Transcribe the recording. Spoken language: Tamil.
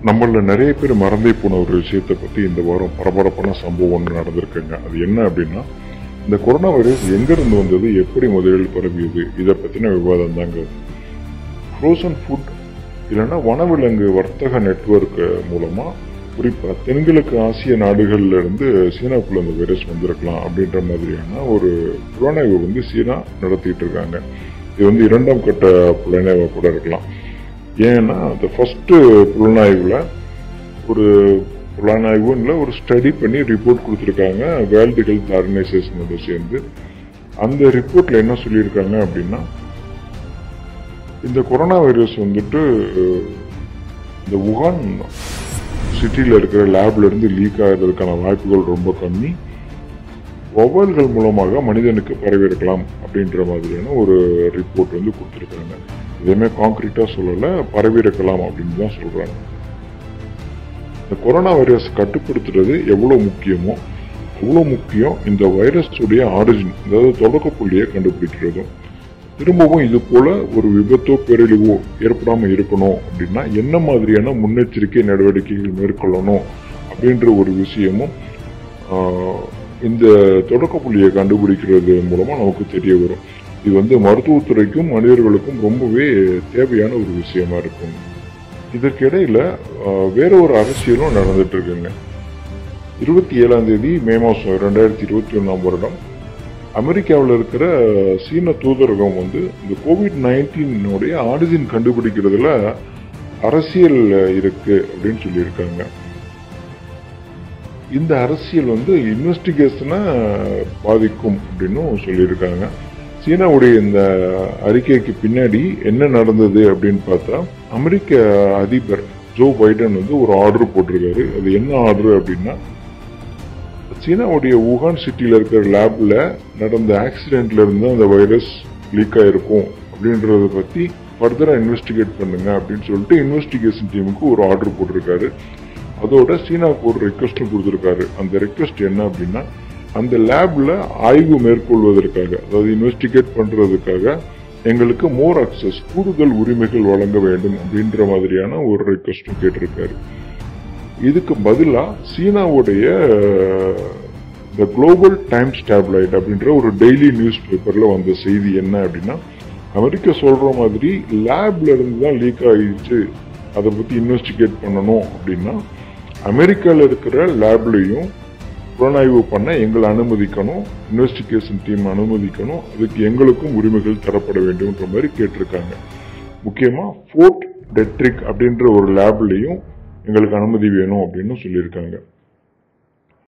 நம்மள நிறைய பேர் மறந்தே போன ஒரு விஷயத்தை பத்தி இந்த வாரம் பரபரப்பான சம்பவம் ஒன்று நடந்திருக்குங்க அது என்ன அப்படின்னா இந்த கொரோனா வைரஸ் எங்க இருந்து வந்தது எப்படி முதலில் பரவியது இதை பத்தின விவாதம் தாங்க ஃப்ரோசன் ஃபுட் இல்லைன்னா வனவிலங்கு வர்த்தக நெட்வொர்க் மூலமா குறிப்பா தென்கிழக்கு ஆசிய நாடுகள்ல இருந்து சீனாக்குள்ள இந்த வைரஸ் வந்திருக்கலாம் அப்படின்ற மாதிரியான ஒரு புலனாய்வு வந்து சீனா நடத்திட்டு இருக்காங்க இது வந்து இரண்டாம் கட்ட புலனாய்வா கூட இருக்கலாம் ஏன்னா அந்த ஃபர்ஸ்ட் புலனாய்வுல ஒரு புலனாய்வு இல்லை ஒரு ஸ்டடி பண்ணி ரிப்போர்ட் கொடுத்துருக்காங்க வேர்ல்டு ஹெல்த் ஆர்கனைசேஷனோட சேர்ந்து அந்த ரிப்போர்ட்ல என்ன சொல்லியிருக்காங்க அப்படின்னா இந்த கொரோனா வைரஸ் வந்துட்டு இந்த உகான் சிட்டியில் இருக்கிற லேப்ல இருந்து லீக் ஆகிறதுக்கான வாய்ப்புகள் ரொம்ப கம்மி வௌவால்கள் மூலமாக மனிதனுக்கு பரவி இருக்கலாம் அப்படின்ற மாதிரியான ஒரு ரிப்போர்ட் வந்து கொடுத்துருக்காங்க எதுவுமே கான்கிரீட்டா சொல்லல பரவி இருக்கலாம் அப்படின்னு தான் சொல்றாங்க இந்த கொரோனா வைரஸ் கட்டுப்படுத்துறது எவ்வளவு முக்கியமோ அவ்வளவு முக்கியம் இந்த வைரஸ் உடைய ஆரிஜின் அதாவது தொடக்க புள்ளியை கண்டுபிடிக்கிறதும் திரும்பவும் இது போல ஒரு விபத்தோ பேரழிவோ ஏற்படாம இருக்கணும் அப்படின்னா என்ன மாதிரியான முன்னெச்சரிக்கை நடவடிக்கைகள் மேற்கொள்ளணும் அப்படின்ற ஒரு விஷயமும் ஆஹ், இந்த தொடக்க புள்ளியை கண்டுபிடிக்கிறது மூலமா நமக்கு தெரிய வரும் இது வந்து மருத்துவத்துறைக்கும் மனிதர்களுக்கும் ரொம்பவே தேவையான ஒரு விஷயமா இருக்கும் இதற்கிடையில ஆஹ், வேற ஒரு அரசியலும் நடந்துட்டு இருக்குங்க இருபத்தி ஏழாம் தேதி மே மாசம் ரெண்டாயிரத்தி இருபத்தி ஒன்னாம் வருடம் அமெரிக்காவில் இருக்கிற சீன தூதரகம் வந்து இந்த கோவிட் நைன்டீனுடைய ஆரிஜின் கண்டுபிடிக்கிறதுல அரசியல் இருக்கு அப்படின்னு சொல்லியிருக்காங்க இந்த அரசியல் வந்து இன்வெஸ்டிகேஷனை பாதிக்கும் அப்படின்னும் சொல்லியிருக்காங்க சீனாவுடைய இந்த அறிக்கைக்கு பின்னாடி என்ன நடந்தது அப்படின்னு பார்த்தா அமெரிக்க அதிபர் ஜோ பைடன் வந்து ஒரு ஆர்டர் போட்டிருக்காரு அது என்ன ஆர்டர் அப்படின்னா சீனாவுடைய wuhan சிட்டியில் இருக்கிற லேப்ல நடந்த ஆக்சிடென்ட்ல இருந்து அந்த வைரஸ் லீக் ஆயிருக்கும் அப்படின்றத பத்தி ஃபர்தரா இன்வெஸ்டிகேட் பண்ணுங்க அப்படின்னு சொல்லிட்டு இன்வெஸ்டிகேஷன் டீமுக்கு ஒரு ஆர்டர் போட்டிருக்காரு அதோட சீனாவுக்கு ஒரு ரெக்வஸ்டும் கொடுத்திருக்காரு அந்த ரெக்வஸ்ட் என்ன அப்படின்னா அந்த லேப்ல ஆய்வு மேற்கொள்வதற்காக அதாவது இன்வெஸ்டிகேட் பண்றதுக்காக எங்களுக்கு மோர் அக்சஸ் கூடுதல் உரிமைகள் வழங்க வேண்டும் அப்படின்ற மாதிரியான ஒரு ரெக்வஸ்டும் கேட்டிருக்காரு இதுக்கு பதிலா சீனாவுடைய த குளோபல் டைம்ஸ் டேப்லைட் அப்படின்ற ஒரு டெய்லி நியூஸ் பேப்பர்ல வந்த செய்தி என்ன அப்படின்னா அமெரிக்கா சொல்ற மாதிரி லேப்ல இருந்து தான் லீக் ஆகிடுச்சு அதை பத்தி இன்வெஸ்டிகேட் பண்ணணும் அப்படின்னா அமெரிக்கால இருக்கிற லேப்லயும் புலனாய்வு பண்ண எங்களை அனுமதிக்கணும் இன்வெஸ்டிகேஷன் டீம் அனுமதிக்கணும் அதுக்கு எங்களுக்கும் உரிமைகள் தரப்பட வேண்டும்ன்ற மாதிரி கேட்டிருக்காங்க முக்கியமா ஃபோர்ட் டெட்ரிக் அப்படின்ற ஒரு லேப்லயும் எங்களுக்கு அனுமதி வேணும் அப்படின்னு சொல்லியிருக்காங்க